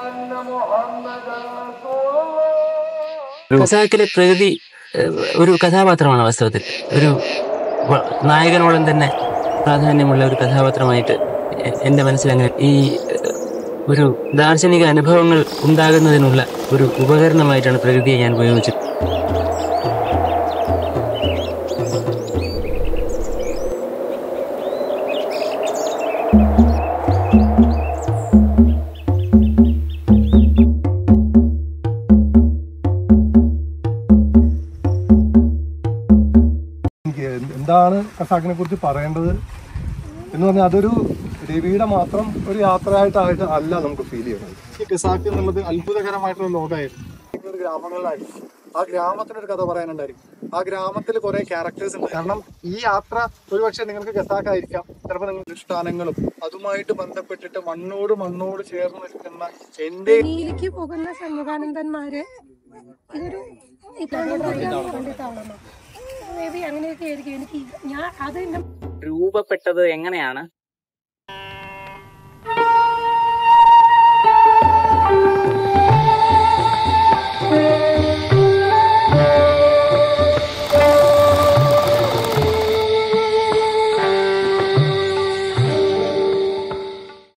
ഖസാക്കിലെ പ്രകൃതി ഏഹ്, ഒരു കഥാപാത്രമാണ് വാസ്തവത്തിൽ ഒരു വ- നായകനോളം തന്നെ പ്രാധാന്യമുള്ള ഒരു കഥാപാത്രമായിട്ട് എ- എൻ്റെ മനസ്സിൽ അങ്ങനെ ഈ ഏഹ്, ഒരു ദാർശനിക അനുഭവങ്ങൾ ഉണ്ടാകുന്നതിനുള്ള ഒരു ഉപകരണമായിട്ടാണ് പ്രകൃതിയെ ഞാൻ ഉപയോഗിച്ചത് എനിക്ക് എന്താണ് ഖസാക്കിനെ കുറിച്ച് പറയേണ്ടത് എന്ന് പറഞ്ഞാൽ അതൊരു രവിയുടെ മാത്രം ഒരു യാത്രയായിട്ടായിട്ട് അല്ല നമുക്ക് ഫീൽ ചെയ്യുന്നത് ഈ ഖസാക്ക് എന്നുള്ളത് അത്ഭുതകരമായിട്ടുള്ള ലോകമായിരുന്നു ഒരു ഗ്രാമങ്ങളിലായിരിക്കും ആ ഗ്രാമത്തിനൊരു കഥ പറയാനുണ്ടായിരിക്കും ആ ഗ്രാമത്തിൽ കുറെ ക്യാരക്ടേഴ്സ് ഉണ്ട് കാരണം ഈ യാത്ര ഒരുപക്ഷെ നിങ്ങൾക്ക് ഗസാക്കായിരിക്കാം ചിലപ്പോൾ നിങ്ങൾ അനുഷ്ഠാനങ്ങളും അതുമായിട്ട് ബന്ധപ്പെട്ടിട്ട് മണ്ണോട് മണ്ണോട് ചേർന്ന് നിൽക്കുന്ന എന്റെ ഡൽഹിയിലേക്ക് പോകുന്ന സന്നിധാനന്ദന്മാര് ഇതൊരു പണ്ഡിതാവണം മേ ബി അങ്ങനെയൊക്കെ ആയിരിക്കും എനിക്ക് ഞാൻ അത് എന്നെ രൂപപ്പെട്ടത് എങ്ങനെയാണ്